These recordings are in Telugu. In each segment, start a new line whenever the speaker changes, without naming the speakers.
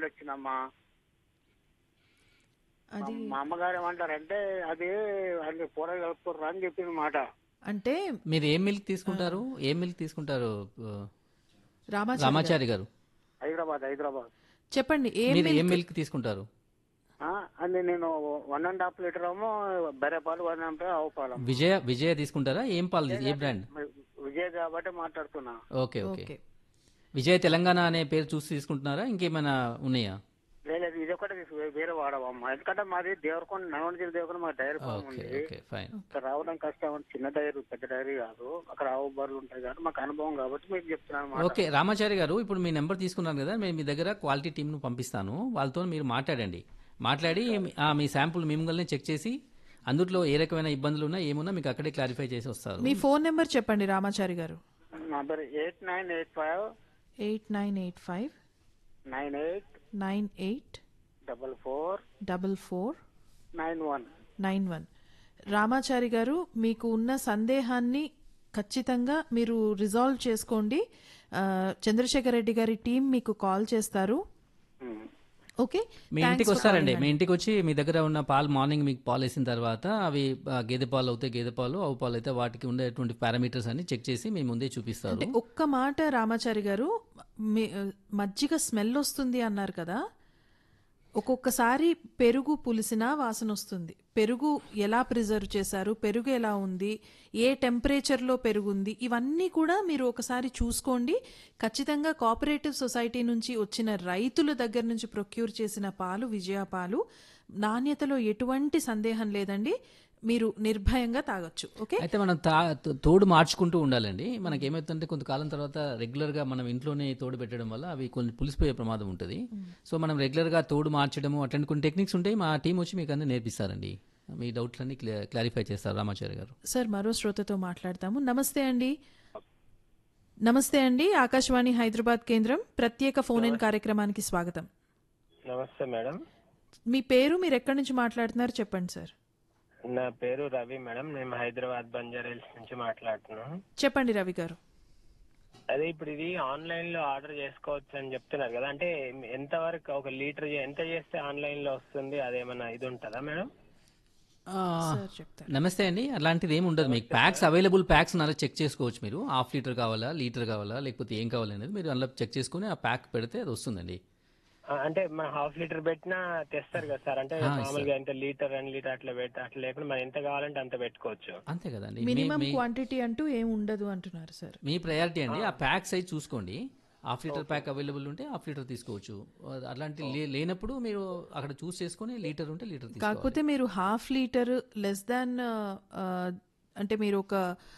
నుండి వచ్చినమ్మా మా-
అది
మా అమ్మగారు ఏమంటారంటే అది అది కూర కలుపుకోర్రా అని చెప్పింది మాట
అంటే
మీరు ఏం మిల్క్ తీసుకుంటారు ఏం మిల్క్ తీసుకుంటారు ఆ,
రామాచారి
రామాచారి గారు
హైదరాబాద్ హైదరాబాద్
చెప్పండి ఏం
మీరు ఏం
milk?
మిల్క్ తీసుకుంటారు
ఆ, అది నేను వన్ అండ్ హాఫ్ లీటర్ ఏమో బెర్రె పాలు వన్ అండ్ ఆవు పాలు
విజయ విజయ తీసుకుంటారా ఏం పాలు తీసు- ఏ బ్రాండ్
విజయ్ కాబట్టి మాట్లాడుతున్నా
okay okay
okay
Vijaya Telangana అనే పేరు చూసి తీసుకుంటున్నారా ఇంకేమైనా ఉన్నాయా
లేదు ఇది ఒకటే తీసు వేరే వాడవమ్మా ఎందుకంటే మాది దేవరకొండ నల్గొండ జిల్లా దేవరకొండ మా డైరీ ఫామ్
ఓకే
ఉంది
ఓకే ఫైన్
ఇక్కడ రావడం కష్టం చిన్న డైరీ పెద్ద డైరీ కాదు అక్కడ ఆవు బర్రెలు ఉంటాయి కాబట్టి మాకు అనుభవం కాబట్టి మీకు చెప్తున్నాను అన్నమాట.
ఓకే రామాచారి గారు ఇప్పుడు మీ నెంబర్ తీసుకున్నారు కదా మేము మీ దగ్గర క్వాలిటీ టీంను పంపిస్తాను వాళ్ళతో మీరు మాట్లాడండి మాట్లాడి ఆ, మీ శాంపుల్ మిమ్మల్ని చెక్ చేసి అందులో ఏ రకమైన ఇబ్బందులు ఉన్నా ఏమున్నా మీకు అక్కడే క్లారిఫై చేసి వస్తారు
మీ ఫోన్ నెంబర్ చెప్పండి రామాచారి గారు
నా పేరు eight nine eight five
eight nine eight five
nine eight
nine eight
double four
double four
nine one
nine one Ramachari garu మీకు ఉన్న సందేహాన్ని ఖచ్చితంగా మీరు రిజాల్వ్ చేసుకోండి ఆ, చంద్రశేఖర్ రెడ్డి గారి టీం మీకు కాల్ చేస్తారు ఓకే
మీ ఇంటికి వస్తారండి మీ ఇంటికి వచ్చి మీ దగ్గర ఉన్న పాలు మార్నింగ్ మీకు పాలు వేసిన తర్వాత అవి ఆ, గేదె పాలు అవుతాయి గేదె పాలు ఆవు పాలు అయితే వాటికి ఉండేటువంటి పారామీటర్స్ అన్ని చెక్ చేసి మీ ముందే చూపిస్తారు
అంటే ఒక్క మాట రామాచారి గారు మీ మజ్జిగ స్మెల్ వస్తుంది అన్నారు కదా ఒక్కొక్కసారి పెరుగు పులిసినా వాసన వస్తుంది పెరుగు ఎలా ప్రిజర్వ్ చేశారు పెరుగు ఎలా ఉంది ఏ టెంపరేచర్లో పెరుగుంది ఇవన్నీ కూడా మీరు ఒకసారి చూసుకోండి ఖచ్చితంగా కోఆపరేటివ్ సొసైటీ నుంచి వచ్చిన రైతుల దగ్గర నుంచి ప్రొక్యూర్ చేసిన పాలు విజయ పాలు నాణ్యతలో ఎటువంటి సందేహం లేదండి మీరు నిర్భయంగా తాగొచ్చు ఓకే
అయితే మనం తా- తో- తోడు మార్చుకుంటూ ఉండాలండి మనకి ఏమవుతుందంటే కొంతకాలం తర్వాత రెగ్యులర్ గా మనం ఇంట్లోనే తోడు పెట్టడం వల్ల అవి కొన్ని పులిసిపోయే ప్రమాదం ఉంటుంది సో మనం రెగ్యులర్ గా తోడు మార్చడము అట్లాంటి కొన్ని టెక్నిక్స్ ఉంటాయి మా టీం వచ్చి మీకు అన్ని నేర్పిస్తారండి మీ డౌట్లన్నీ క్లియర్ క్లారిఫై చేస్తారు రామాచారి గారు
సార్ మరో శ్రోతతో మాట్లాడతాము నమస్తే అండి నమస్తే అండి ఆకాశవాణి హైదరాబాద్ కేంద్రం ప్రత్యేక ఫోన్ ఇన్ కార్యక్రమానికి స్వాగతం
నమస్తే మేడం
మీ పేరు మీరు ఎక్కడి నుంచి మాట్లాడుతున్నారు చెప్పండి సార్
నా పేరు రవి మేడం మేము హైదరాబాద్ బంజారా నుంచి మాట్లాడుతున్నాం
చెప్పండి రవి గారు
అదే ఇప్పుడు ఇది ఆన్లైన్ లో ఆర్డర్ చేసుకోవచ్చు అని చెప్తున్నారు కదా అంటే ఎంత వరకు ఒక లీటర్ ఎంత చేస్తే ఆన్లైన్ లో వస్తుంది అదేమన్నా ఇది ఉంటుందా మేడం
ఆ,
సార్ చెప్తారు
నమస్తే అండి అలాంటిది ఏమి ఉండదు మీకు ప్యాక్స్ అవైలబుల్ ప్యాక్స్ అలా చెక్ చేసుకోవచ్చు మీరు హాఫ్ లీటర్ కావాలా లీటర్ కావాలా లేకపోతే ఏం కావాలి అనేది మీరు అందులో చెక్ చేసుకుని ఆ ప్యాక్ పెడితే అది వస్తుందండి
ఆ, అంటే మన హాఫ్ లీటర్ పెట్టినా తెస్తారు కదా సార్ అంటే మామూలుగా ఎంత లీటర్ రెండు లీటర్ అట్లా పెట్టి అట్లా లేకుండా మనం ఎంత కావాలంటే అంత పెట్టుకోవచ్చు
అంతే కదండి మీ-
మినిమం
మీ-
క్వాంటిటీ అంటూ ఏం ఉండదు అంటున్నారు సార్
మీ ప్రయారిటీ అండి ఆ ప్యాక్ సైజ్ చూసుకోండి హాఫ్ లీటర్ ప్యాక్ అవైలబుల్ ఉంటే హాఫ్ లీటర్ తీసుకోవచ్చు అలాంటి లే- లేనప్పుడు మీరు అక్కడ చూస్ చేసుకుని లీటర్ ఉంటే లీటర్ తీసుకోవాలి
కాకపోతే మీరు హాఫ్ లీటర్ లెస్ దాన్ అంటే మీరు ఒక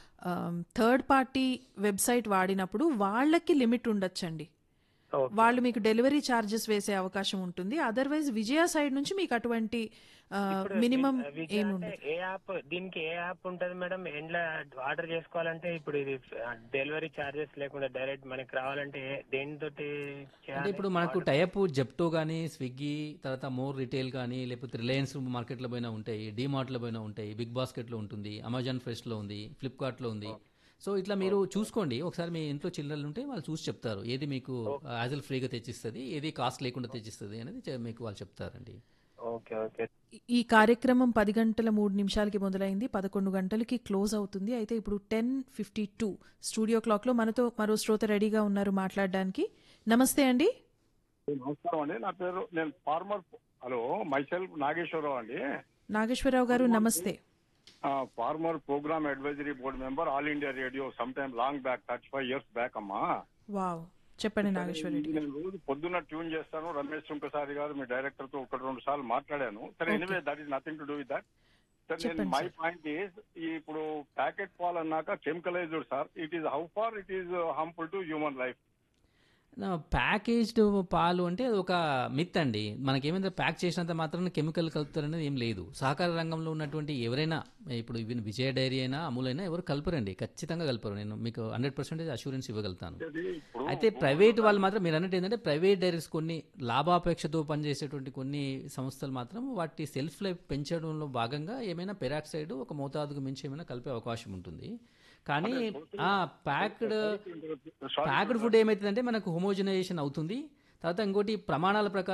థర్డ్ పార్టీ వెబ్సైట్ వాడినప్పుడు వాళ్ళకి లిమిట్ ఉండొచ్చండి
Okay.
వాళ్ళు మీకు డెలివరీ ఛార్జెస్ వేసే అవకాశం ఉంటుంది అదర్వైజ్ విజయ సైడ్ నుంచి మీకు అటువంటి మినిమం
విజయ్
ఏమి
అంటే
ఉండదు
ఏ యాప్ దీనికి ఏ యాప్ ఉంటది మేడం ఎండ్ల ఆర్డర్ చేసుకోవాలంటే ఇప్పుడు ఇది డెలివరీ చార్జెస్ లేకుండా డైరెక్ట్ మనకి రావాలంటే ఏ- దేనితోటి
అంటే
చేయాలి
ఇప్పుడు మనకు టైప్ జెప్టో కానీ స్విగ్గీ తర్వాత మోర్ రిటైల్ కానీ లేకపోతే రిలయన్స్ మార్కెట్లో పోయినా ఉంటాయి డీమార్ట్లో పోయినా ఉంటాయి బిగ్ బాస్కెట్లో ఉంటుంది అమెజాన్ ఫ్రెష్లో ఉంది ఫ్లిప్కార్ట్లో ఉంది సో ఇట్లా మీరు చూసుకోండి ఒకసారి మీ ఇంట్లో చిల్లరలు ఉంటే వాళ్ళు చూసి చెప్తారు ఏది మీకు యాజల్ ఫ్రీగా తెచ్చిస్తుంది ఏది కాస్ట్ లేకుండా తెచ్చిస్తుంది అనేది చె- మీకు వాళ్ళు చెప్తారండి
ఓకే ఓకే
ఈ కార్యక్రమం పది గంటల మూడు నిమిషాలకి మొదలైంది పదకొండు గంటలకి క్లోజ్ అవుతుంది అయితే ఇప్పుడు టెన్ ఫిఫ్టీ టూ స్టూడియో క్లాక్లో మనతో మరో శ్రోత రెడీగా ఉన్నారు మాట్లాడడానికి నమస్తే అండి
నమస్కారం అండి నా పేరు నేను ఫార్మర్ హలో మైసెల్ఫ్ నాగేశ్వరరావు అండి
Nageswara Rao garu namaste
farmer programme advisory board member All India Radio some time long back thirty five years back అమ్మా
వావ్ చెప్పండి నాగేశ్వర రెడ్డి గారు
నేను రోజు పొద్దున్న ట్యూన్ చేస్తాను రమేష్ సుంకసారి గారు మీ డైరెక్టర్ తో ఒకటి రెండు సార్లు మాట్లాడాను సరే anyway that is nothing to do with that sir నేను
చెప్పండి,
మై
సార్.
పాయింట్ ఈస్ ఇప్పుడు ప్యాకెట్ పాల్ అన్నాక chemicalised sir it is how far it is harmful to human life
packaged పాలు అంటే అది ఒక మిత్ అండి మనకేమైంది ప్యాక్ చేసినంత మాత్రం కెమికల్ కలుపుతారు అనేది ఏం లేదు సహకార రంగంలో ఉన్నటువంటి ఎవరైనా ఇప్పుడు ఈవెన్ విజయ డైరీ అయినా అమూల్ అయినా ఎవరు కలపరండి ఖచ్చితంగా కలపరు నేను మీకు హండ్రెడ్ పర్సెంటేజ్ అష్యూరెన్స్ ఇవ్వగలుగుతాను
ఇప్పుడు
అయితే ప్రైవేట్ వాళ్ళు మాత్రం మీరు అన్నట్టు ఏంటంటే ప్రైవేట్ డైరీస్ కొన్ని లాభాపేక్షతో పనిచేసేటువంటి కొన్ని సంస్థలు మాత్రం వాటి సెల్ఫ్ లైఫ్ పెంచడంలో భాగంగా ఏమైనా పెరాక్సైడ్ ఒక మోతాదుకు మించి ఏమైనా కలిపే అవకాశం ఉంటుంది కానీ ఆ ప్యాక్డ్ ప్యాక్డ్ ఫుడ్ ఏమవుతుందంటే మనకు హోమోజనైజేషన్ అవుతుంది తర్వాత ఇంకోటి ప్రమాణాల ప్రకారం